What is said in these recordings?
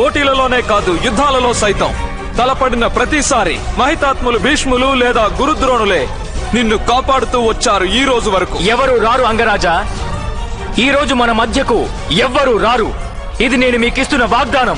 పోటీలలోనే కాదు యుద్ధాలలో సైతం తలపడిన ప్రతిసారి మహితాత్ములు భీష్ములు లేదా గురుద్రోణులే నిన్ను కాపాడుతూ వచ్చారు ఈ రోజు వరకు ఎవరు రారు అంగరాజా ఈ రోజు మన మధ్యకు ఎవ్వరు రారు ఇది నేను మీకిస్తున్న వాగ్దానం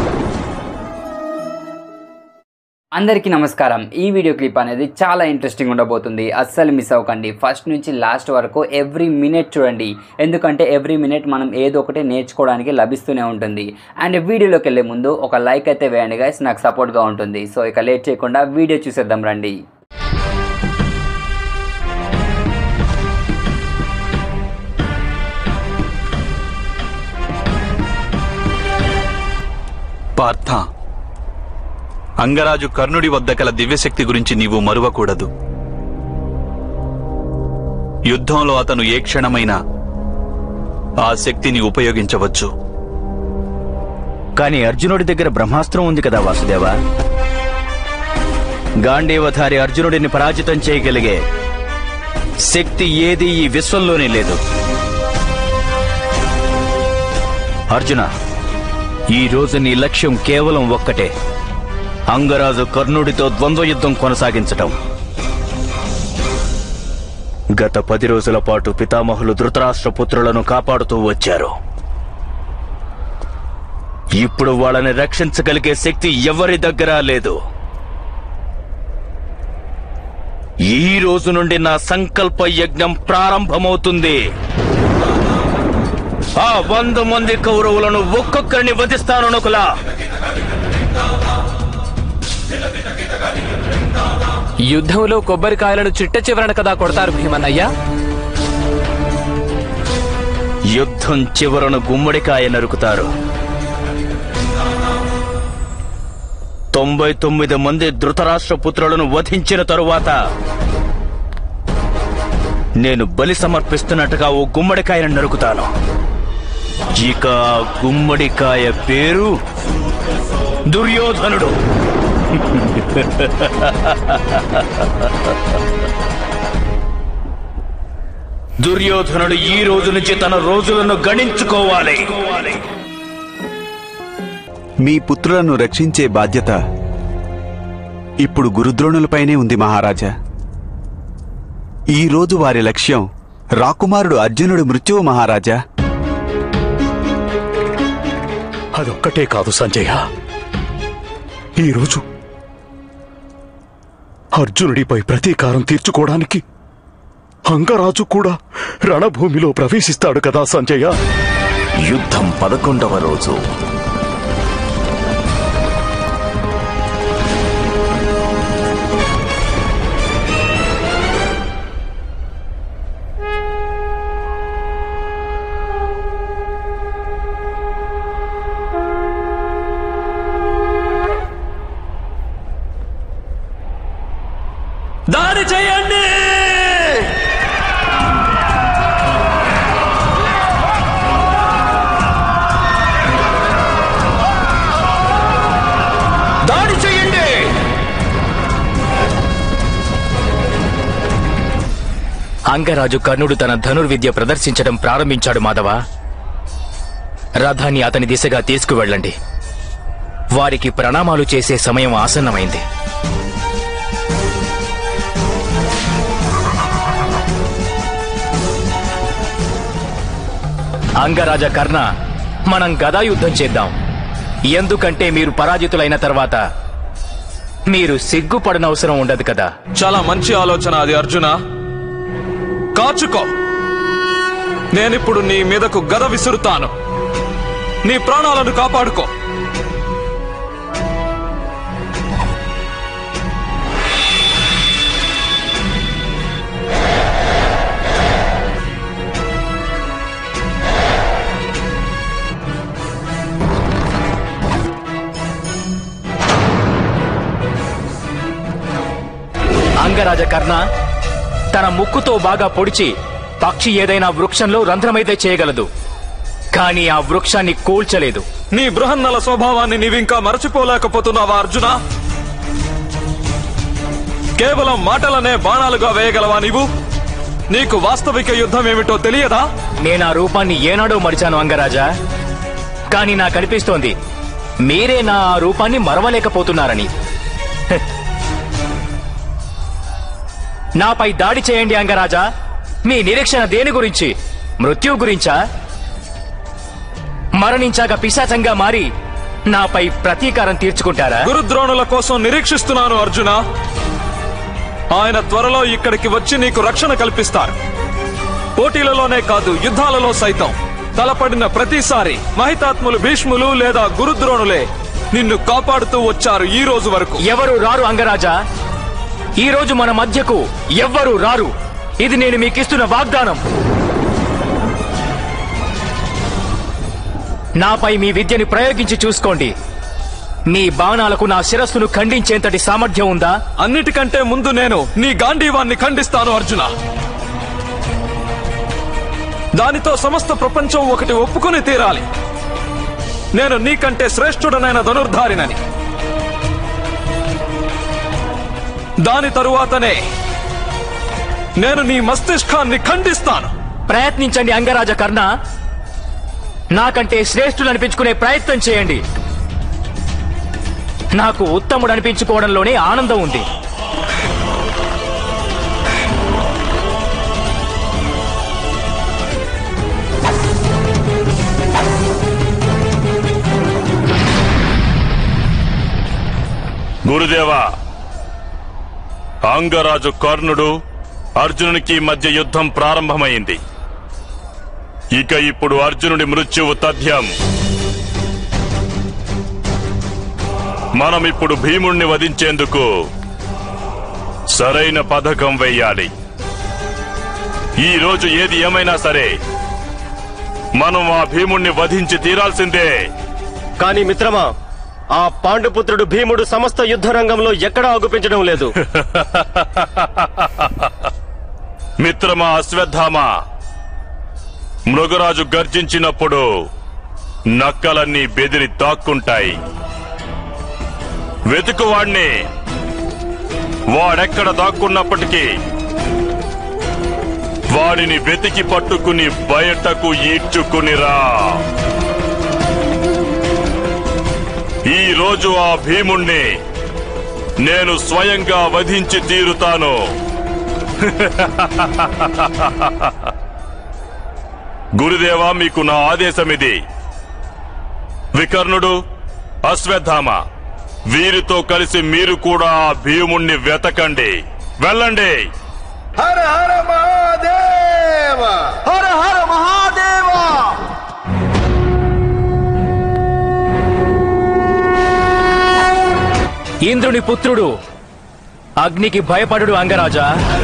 అందరికీ నమస్కారం ఈ వీడియో క్లిప్ అనేది చాలా ఇంట్రెస్టింగ్ ఉండబోతుంది అస్సలు మిస్ అవ్వకండి ఫస్ట్ నుంచి లాస్ట్ వరకు ఎవ్రీ మినిట్ చూడండి ఎందుకంటే ఎవ్రీ మినిట్ మనం ఏదో ఒకటి నేర్చుకోవడానికి లభిస్తూనే ఉంటుంది అండ్ వీడియోలోకి వెళ్ళే ముందు ఒక లైక్ అయితే వేయండి గైస్ నాకు సపోర్ట్గా ఉంటుంది సో ఇక లేట్ చేయకుండా వీడియో చూసేద్దాం రండి పార్థ అంగరాజు కర్ణుడి వద్ద కల దివ్యశక్తి గురించి నీవు మరువకూడదు యుద్ధంలో అతను ఏ క్షణమైనా ఆ శక్తిని ఉపయోగించవచ్చు కానీ అర్జునుడి దగ్గర బ్రహ్మాస్త్రం ఉంది కదా వాసుదేవ గాంధీవధారి అర్జునుడిని పరాజితం చేయగలిగే శక్తి ఏది ఈ విశ్వంలోనే లేదు అర్జున ఈ రోజు నీ లక్ష్యం కేవలం ఒక్కటే అంగరాజు కర్ణుడితో ద్వంద్వ యుద్ధం కొనసాగించటం గత పది రోజుల పాటు పితామహులు ధృతరాష్ట్ర పుత్రులను కాపాడుతూ వచ్చారు ఇప్పుడు వాళ్ళని రక్షించగలిగే శక్తి ఎవరి దగ్గర లేదు ఈ రోజు నుండి నా సంకల్ప యజ్ఞం ప్రారంభమవుతుంది ఆ వంద మంది కౌరవులను ఒక్కొక్కరిని వధిస్తాను నకులా యుద్ధంలో కొబ్బరికాయలను చిట్ట చివరన కదా కొడతారు భీమన్నయ్య యుద్ధం చివరను గుమ్మడికాయ నరుకుతారు తొంభై తొమ్మిది మంది ధృతరాష్ట్ర పుత్రులను వధించిన తరువాత నేను బలి సమర్పిస్తున్నట్టుగా ఓ గుమ్మడికాయను నరుకుతాను ఇక ఆ గుమ్మడికాయ పేరు దుర్యోధనుడు దుర్యోధనుడు ఈ రోజు నుంచి తన రోజులను గణించుకోవాలి మీ పుత్రులను రక్షించే బాధ్యత ఇప్పుడు గురుద్రోణులపైనే ఉంది మహారాజా ఈ రోజు వారి లక్ష్యం రాకుమారుడు అర్జునుడి మృత్యువు మహారాజా అదొక్కటే కాదు సంజయ ఈరోజు అర్జునుడిపై ప్రతీకారం తీర్చుకోవడానికి అంగరాజు కూడా రణభూమిలో ప్రవేశిస్తాడు కదా సంజయ యుద్ధం పదకొండవ రోజు దాడి చేయండి దాడి చేయండి అంగరాజు కర్ణుడు తన ధనుర్విద్య ప్రదర్శించడం ప్రారంభించాడు మాధవ రథాన్ని అతని దిశగా తీసుకువెళ్ళండి వారికి ప్రణామాలు చేసే సమయం ఆసన్నమైంది అంగరాజ కర్ణ మనం గదాయుద్ధం చేద్దాం ఎందుకంటే మీరు పరాజితులైన తర్వాత మీరు సిగ్గుపడనవసరం ఉండదు కదా చాలా మంచి ఆలోచన అది అర్జున కాచుకో నేనిప్పుడు నీ మీదకు గద విసురుతాను నీ ప్రాణాలను కాపాడుకో అంగరాజ కర్ణ తన ముక్కుతో బాగా పొడిచి పక్షి ఏదైనా వృక్షంలో రంధ్రమైతే చేయగలదు కానీ ఆ వృక్షాన్ని కూల్చలేదు నీ బృహన్నల స్వభావాన్ని నీవింకా మరచిపోలేకపోతున్నావా అర్జున కేవలం మాటలనే బాణాలుగా వేయగలవా నీవు నీకు వాస్తవిక యుద్ధం ఏమిటో తెలియదా నేను ఆ రూపాన్ని ఏనాడో మరిచాను అంగరాజా కానీ నాకు అనిపిస్తోంది మీరే నా ఆ రూపాన్ని మరవలేకపోతున్నారని హె. నాపై దాడి చేయండి అంగరాజా మీ నిరీక్షణ దేని గురించి మృత్యు గురించా మరణించాక పిశాచంగా మారి నాపై ప్రతీకారం తీర్చుకుంటారా గురుద్రోణుల కోసం నిరీక్షిస్తున్నాను అర్జున ఆయన త్వరలో ఇక్కడికి వచ్చి నీకు రక్షణ కల్పిస్తారు పోటీలలోనే కాదు యుద్ధాలలో సైతం తలపడిన ప్రతిసారి మహితాత్ములు భీష్ములు లేదా గురుద్రోణులే నిన్ను కాపాడుతూ వచ్చారు ఈ రోజు వరకు ఎవరు రారు అంగరాజా ఈ రోజు మన మధ్యకు ఎవ్వరూ రారు ఇది నేను మీకిస్తున్న వాగ్దానం నాపై మీ విద్యని ప్రయోగించి చూసుకోండి మీ బాణాలకు నా శిరస్సును ఖండించేంతటి సామర్థ్యం ఉందా అన్నిటికంటే ముందు నేను నీ గాంధీవాన్ని ఖండిస్తాను అర్జున దానితో సమస్త ప్రపంచం ఒకటి ఒప్పుకుని తీరాలి నేను నీకంటే శ్రేష్ఠుడనైన ధనుర్ధారినని దాని తరువాతనే నేను నీ మస్తిష్కాన్ని ఖండిస్తాను ప్రయత్నించండి అంగరాజ కర్ణ నాకంటే శ్రేష్ఠుడు అనిపించుకునే ప్రయత్నం చేయండి నాకు ఉత్తముడు అనిపించుకోవడంలోనే ఆనందం ఉంది గురుదేవా అంగరాజు కర్ణుడు అర్జునునికి మధ్య యుద్ధం ప్రారంభమైంది ఇక ఇప్పుడు అర్జునుడి మృత్యువు తథ్యం మనం ఇప్పుడు భీముణ్ణి వధించేందుకు సరైన పథకం వెయ్యాలి ఈ రోజు ఏది ఏమైనా సరే మనం ఆ భీముణ్ణి వధించి తీరాల్సిందే కానీ మిత్రమా ఆ పాండుపుత్రుడు భీముడు సమస్త యుద్ధ రంగంలో ఎక్కడా అగుపించడం లేదు మిత్రమా అశ్వత్థామ మృగరాజు గర్జించినప్పుడు నక్కలన్నీ బెదిరి దాక్కుంటాయి వెతుకు వాణ్ణి వాడెక్కడ దాక్కున్నప్పటికీ వాడిని వెతికి పట్టుకుని బయటకు ఈడ్చుకునిరా ఈ రోజు ఆ భీముణ్ణి నేను స్వయంగా వధించి తీరుతాను గురుదేవా మీకు నా ఆదేశమిది వికర్ణుడు అశ్వత్థామ వీరితో కలిసి మీరు కూడా ఆ భీముణ్ణి వెతకండి వెళ్ళండి హర హర మహాదేవ హర హర మహాదేవ ఇంద్రుని పుత్రుడు అగ్నికి భయపడుడు అంగరాజా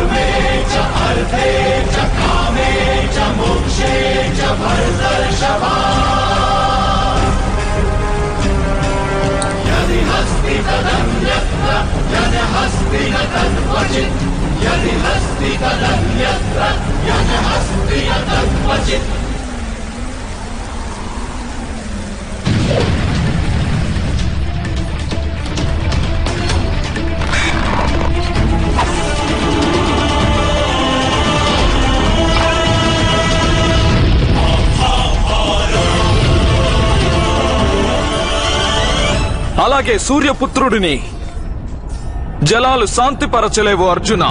అలాగే సూర్యపుత్రుడిని జలాలు శాంతిపరచలేవు అర్జున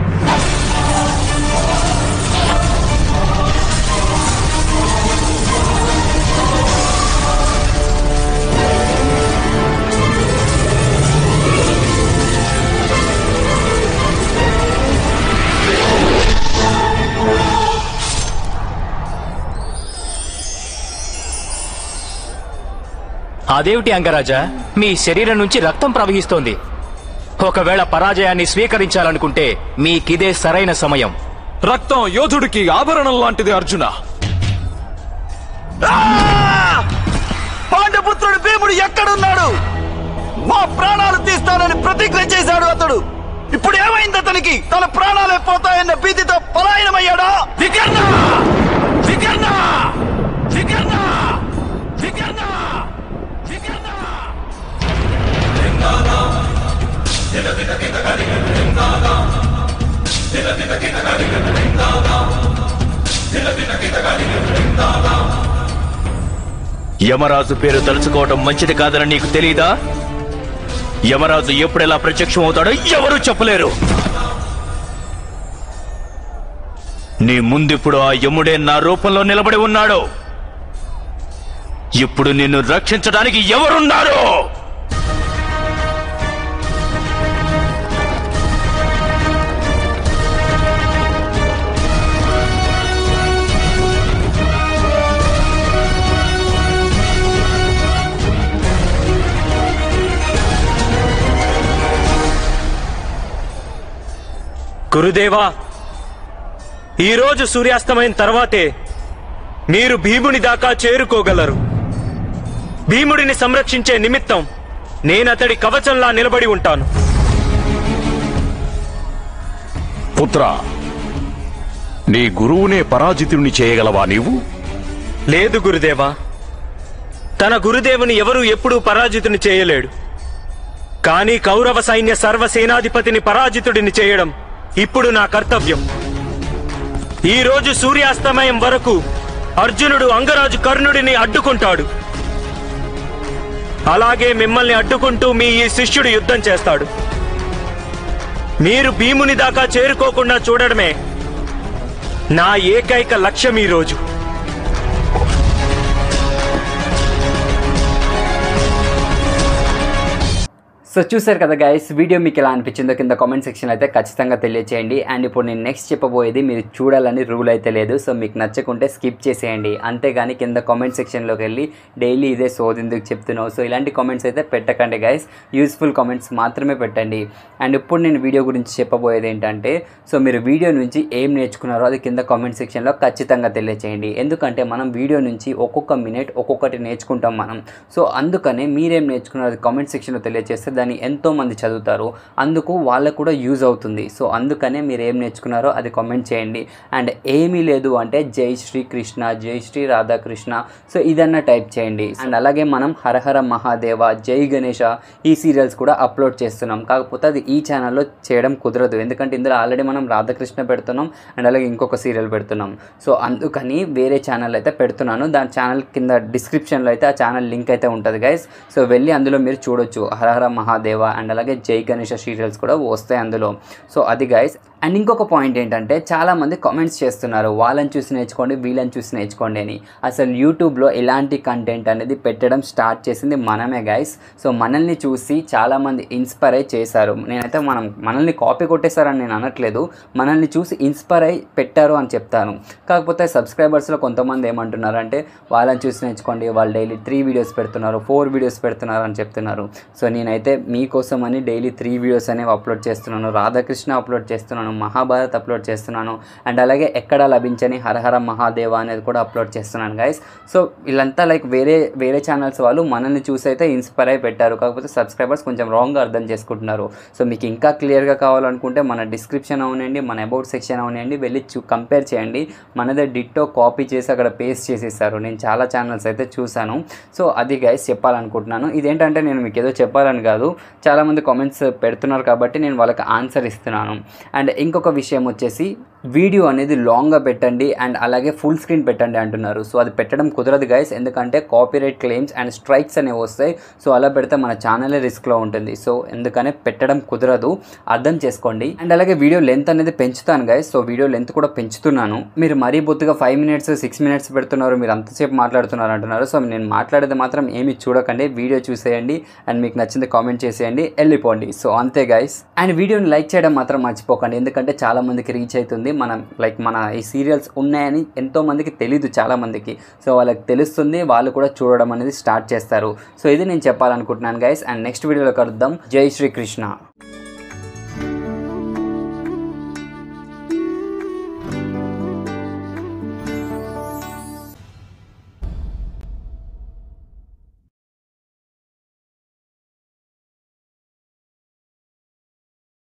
అదేమిటి అంగరాజా మీ శరీరం నుంచి రక్తం ప్రవహిస్తోంది ఒకవేళ పరాజయాన్ని స్వీకరించాలనుకుంటే మీకిదే సరైన సమయం రక్తం యోధుడికి ఆభరణం లాంటిది అర్జున పాండపుత్రుడు భీముడు ఎక్కడున్నాడు మా ప్రాణాలు తీస్తానని ప్రతిజ్ఞ చేశాడు అతడు ఇప్పుడు ఏమైంది అతనికి తన ప్రాణాలే పోతాయన్న భీతితో పలాయనమయ్యాడా వికర్ణ వికర్ణ వికర్ణ వికర్ణ వికర్ణ యమరాజు పేరు తలుచుకోవటం మంచిది కాదని నీకు తెలియదా యమరాజు ఎప్పుడెలా ప్రత్యక్షం అవుతాడో ఎవరూ చెప్పలేరు నీ ముందిప్పుడు ఆ యముడే నా రూపంలో నిలబడి ఉన్నాడు ఇప్పుడు నిన్ను రక్షించడానికి ఎవరున్నారు గురుదేవా ఈరోజు సూర్యాస్తమైన తర్వాతే మీరు భీముని దాకా చేరుకోగలరు భీముడిని సంరక్షించే నిమిత్తం నేనతడి కవచంలా నిలబడి ఉంటాను పుత్ర నీ గురువునే పరాజితుణ్ణి చేయగలవా నీవు లేదు గురుదేవా తన గురుదేవుని ఎవరూ ఎప్పుడూ పరాజితుని చేయలేడు కానీ కౌరవ సైన్య సర్వసేనాధిపతిని పరాజితుడిని చేయడం ఇప్పుడు నా కర్తవ్యం ఈ రోజు సూర్యాస్తమయం వరకు అర్జునుడు అంగరాజు కర్ణుడిని అడ్డుకుంటాడు అలాగే మిమ్మల్ని అడ్డుకుంటూ మీ ఈ శిష్యుడు యుద్ధం చేస్తాడు మీరు భీముని దాకా చేరుకోకుండా చూడడమే నా ఏకైక లక్ష్యం ఈ రోజు సో చూసారు కదా గైస్ వీడియో మీకు ఎలా అనిపించిందో కింద కామెంట్ సెక్షన్ అయితే ఖచ్చితంగా తెలియచేయండి అండ్ ఇప్పుడు నేను నెక్స్ట్ చెప్పబోయేది మీరు చూడాలని రూల్ అయితే లేదు సో మీకు నచ్చకుంటే స్కిప్ చేసేయండి అంతేగాని కింద కామెంట్ సెక్షన్లోకి వెళ్ళి డైలీ ఇదే సోదెందుకు చెప్తున్నావు సో ఇలాంటి కామెంట్స్ అయితే పెట్టకండి గైస్ యూస్ఫుల్ కామెంట్స్ మాత్రమే పెట్టండి అండ్ ఇప్పుడు నేను వీడియో గురించి చెప్పబోయేది ఏంటంటే సో మీరు వీడియో నుంచి ఏం నేర్చుకున్నారో అది కింద కామెంట్ సెక్షన్లో ఖచ్చితంగా తెలియచేయండి ఎందుకంటే మనం వీడియో నుంచి ఒక్కొక్క మినిట్ ఒక్కొక్కటి నేర్చుకుంటాం మనం సో అందుకనే మీరేం నేర్చుకున్నారో అది కామెంట్ సెక్షన్లో తెలియజేస్తే దాన్ని ఎంతో మంది చదువుతారు అందుకు వాళ్ళకు కూడా యూజ్ అవుతుంది సో అందుకనే మీరు ఏం నేర్చుకున్నారో అది కామెంట్ చేయండి అండ్ ఏమీ లేదు అంటే జై శ్రీ కృష్ణ జై శ్రీ రాధాకృష్ణ సో ఇదన్నా టైప్ చేయండి అండ్ అలాగే మనం హరహర మహాదేవ జై గణేష ఈ సీరియల్స్ కూడా అప్లోడ్ చేస్తున్నాం కాకపోతే అది ఈ ఛానల్లో చేయడం కుదరదు ఎందుకంటే ఇందులో ఆల్రెడీ మనం రాధాకృష్ణ పెడుతున్నాం అండ్ అలాగే ఇంకొక సీరియల్ పెడుతున్నాం సో అందుకని వేరే ఛానల్ అయితే పెడుతున్నాను దాని ఛానల్ కింద డిస్క్రిప్షన్లో అయితే ఆ ఛానల్ లింక్ అయితే ఉంటుంది గైస్ సో వెళ్ళి అందులో మీరు చూడొచ్చు హరహర మహాదేవ అండ్ అలాగే జై గణేష సీరియల్స్ కూడా వస్తాయి అందులో సో అది గైస్ అండ్ ఇంకొక పాయింట్ ఏంటంటే చాలామంది కామెంట్స్ చేస్తున్నారు వాళ్ళని చూసి నేర్చుకోండి వీళ్ళని చూసి నేర్చుకోండి అని అసలు యూట్యూబ్లో ఎలాంటి కంటెంట్ అనేది పెట్టడం స్టార్ట్ చేసింది మనమే గైస్ సో మనల్ని చూసి చాలామంది ఇన్స్పైర్ అయి చేశారు నేనైతే మనం మనల్ని కాపీ కొట్టేశారని నేను అనట్లేదు మనల్ని చూసి ఇన్స్పైర్ అయి పెట్టారు అని చెప్తాను కాకపోతే సబ్స్క్రైబర్స్లో కొంతమంది ఏమంటున్నారు అంటే వాళ్ళని చూసి నేర్చుకోండి వాళ్ళు డైలీ త్రీ వీడియోస్ పెడుతున్నారు ఫోర్ వీడియోస్ పెడుతున్నారు అని చెప్తున్నారు సో నేనైతే మీకోసం అని డైలీ త్రీ వీడియోస్ అనేవి అప్లోడ్ చేస్తున్నాను రాధాకృష్ణ అప్లోడ్ చేస్తున్నాను మహాభారత్ అప్లోడ్ చేస్తున్నాను అండ్ అలాగే ఎక్కడ లభించని హరహర మహాదేవ అనేది కూడా అప్లోడ్ చేస్తున్నాను గైస్ సో వీళ్ళంతా లైక్ వేరే వేరే ఛానల్స్ వాళ్ళు మనల్ని చూసి అయితే ఇన్స్పైర్ అయి పెట్టారు కాకపోతే సబ్స్క్రైబర్స్ కొంచెం రాంగ్గా అర్థం చేసుకుంటున్నారు సో మీకు ఇంకా క్లియర్గా కావాలనుకుంటే మన డిస్క్రిప్షన్ అవునండి మన అబౌట్ సెక్షన్ అవునండి వెళ్ళి చూ కంపేర్ చేయండి మనదే డిట్టో కాపీ చేసి అక్కడ పేస్ట్ చేసేసారు నేను చాలా ఛానల్స్ అయితే చూశాను సో అది గైస్ చెప్పాలనుకుంటున్నాను ఇదేంటంటే నేను మీకు ఏదో చెప్పాలని కాదు చాలామంది కామెంట్స్ పెడుతున్నారు కాబట్టి నేను వాళ్ళకి ఆన్సర్ ఇస్తున్నాను అండ్ ఇంకొక విషయం వచ్చేసి వీడియో అనేది లాంగ్గా పెట్టండి అండ్ అలాగే ఫుల్ స్క్రీన్ పెట్టండి అంటున్నారు సో అది పెట్టడం కుదరదు గైస్ ఎందుకంటే కాపీరైట్ క్లెయిమ్స్ అండ్ స్ట్రైక్స్ అనేవి వస్తాయి సో అలా పెడితే మన ఛానలే రిస్క్లో ఉంటుంది సో ఎందుకనే పెట్టడం కుదరదు అర్థం చేసుకోండి అండ్ అలాగే వీడియో లెంత్ అనేది పెంచుతాను గైస్ సో వీడియో లెంత్ కూడా పెంచుతున్నాను మీరు మరీ బొత్తుగా ఫైవ్ మినిట్స్ సిక్స్ మినిట్స్ పెడుతున్నారు మీరు అంతసేపు మాట్లాడుతున్నారు అంటున్నారు సో నేను మాట్లాడేది మాత్రం ఏమి చూడకండి వీడియో చూసేయండి అండ్ మీకు నచ్చింది కామెంట్ చేసేయండి వెళ్ళిపోండి సో అంతే గైస్ అండ్ వీడియోని లైక్ చేయడం మాత్రం మర్చిపోకండి ఎందుకంటే చాలా మందికి రీచ్ అవుతుంది మనం లైక్ మన ఈ సీరియల్స్ ఉన్నాయని ఎంతో మందికి తెలీదు చాలా మందికి సో వాళ్ళకి తెలుస్తుంది వాళ్ళు కూడా చూడడం అనేది స్టార్ట్ చేస్తారు సో ఇది నేను చెప్పాలనుకుంటున్నాను గైస్ అండ్ నెక్స్ట్ వీడియోలో కలుద్దాం జై శ్రీకృష్ణ